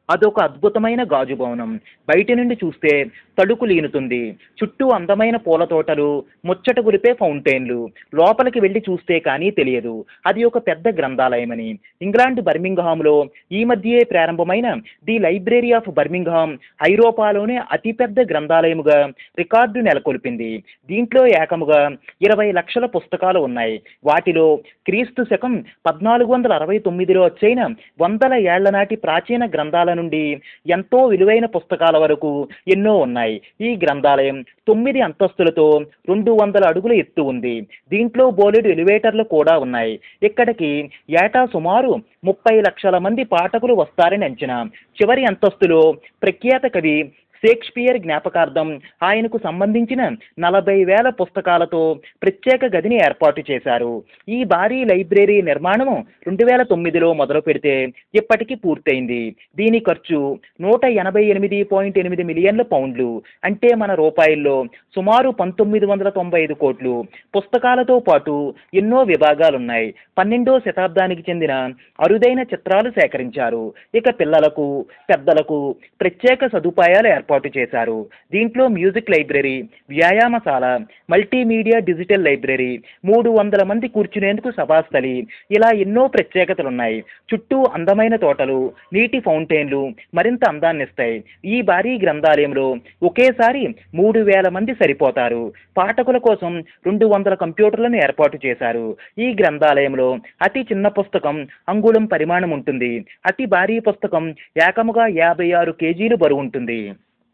అదొక అద్భుతమైన గాజు భవనం బయటి నుండి చూస్తే తడుకు లీనుతుంది చుట్టూ అందమైన పూల తోటలు ముచ్చట గురిపే ఫౌంటైన్లు లోపలికి వెళ్ళి చూస్తే కానీ తెలియదు అది ఒక పెద్ద గ్రంథాలయమని ఇంగ్లాండ్ బర్మింగ్హామ్లో ఈ మధ్యే ప్రారంభమైన ది లైబ్రరీ ఆఫ్ బర్మింగ్హామ్ ఐరోపాలోనే అతిపెద్ద గ్రంథాలయముగా రికార్డు నెలకొల్పింది దీంట్లో ఏకముగా ఇరవై లక్షల పుస్తకాలు ఉన్నాయి వాటిలో క్రీస్తు శకం పద్నాలుగు వందల అరవై తొమ్మిదిలో వచ్చైన వందల ఏళ్ల నాటి ప్రాచీన గ్రంథాల నుండి ఎంతో విలువైన పుస్తకాల వరకు ఎన్నో ఉన్నాయి ఈ గ్రంథాలయం తొమ్మిది అంతస్తులతో రెండు వందల అడుగుల ఎత్తు ఉంది దీంట్లో బోలెడు ఎలివేటర్లు కూడా ఉన్నాయి ఇక్కడికి ఏటా సుమారు ముప్పై లక్షల మంది పాఠకులు వస్తారని అంచనా చివరి అంతస్తులో ప్రఖ్యాత కవి షేక్స్పియర్ జ్ఞాపకార్థం ఆయనకు సంబంధించిన నలభై వేల పుస్తకాలతో ప్రత్యేక గదిని ఏర్పాటు చేశారు ఈ భారీ లైబ్రరీ నిర్మాణము రెండు వేల తొమ్మిదిలో మొదలు పెడితే ఇప్పటికీ పూర్తయింది దీని ఖర్చు నూట ఎనభై ఎనిమిది పాయింట్ ఎనిమిది మిలియన్ల పౌండ్లు అంటే మన రూపాయల్లో సుమారు పంతొమ్మిది వందల తొంభై ఐదు కోట్లు పుస్తకాలతో పాటు ఎన్నో విభాగాలున్నాయి పన్నెండో శతాబ్దానికి చెందిన అరుదైన చిత్రాలు సేకరించారు ఇక పిల్లలకు పెద్దలకు ప్రత్యేక సదుపాయాలు ఏర్పాటు చేశారు దీంట్లో మ్యూజిక్ లైబ్రరీ వ్యాయామశాల మల్టీమీడియా డిజిటల్ లైబ్రరీ మూడు వందల మంది కూర్చునేందుకు సభాస్థలి ఇలా ఎన్నో ప్రత్యేకతలున్నాయి చుట్టూ అందమైన తోటలు నీటి ఫౌంటైన్లు మరింత అందాన్నిస్తాయి ఈ భారీ గ్రంథాలయంలో ఒకేసారి మూడు వేల మంది సరిపోతారు పాఠకుల కోసం రెండు వందల కంప్యూటర్లను ఏర్పాటు చేశారు ఈ గ్రంథాలయంలో అతి చిన్న పుస్తకం అంగుళం పరిమాణం ఉంటుంది అతి భారీ పుస్తకం ఏకముగా యాభై ఆరు కేజీలు బరువు ఉంటుంది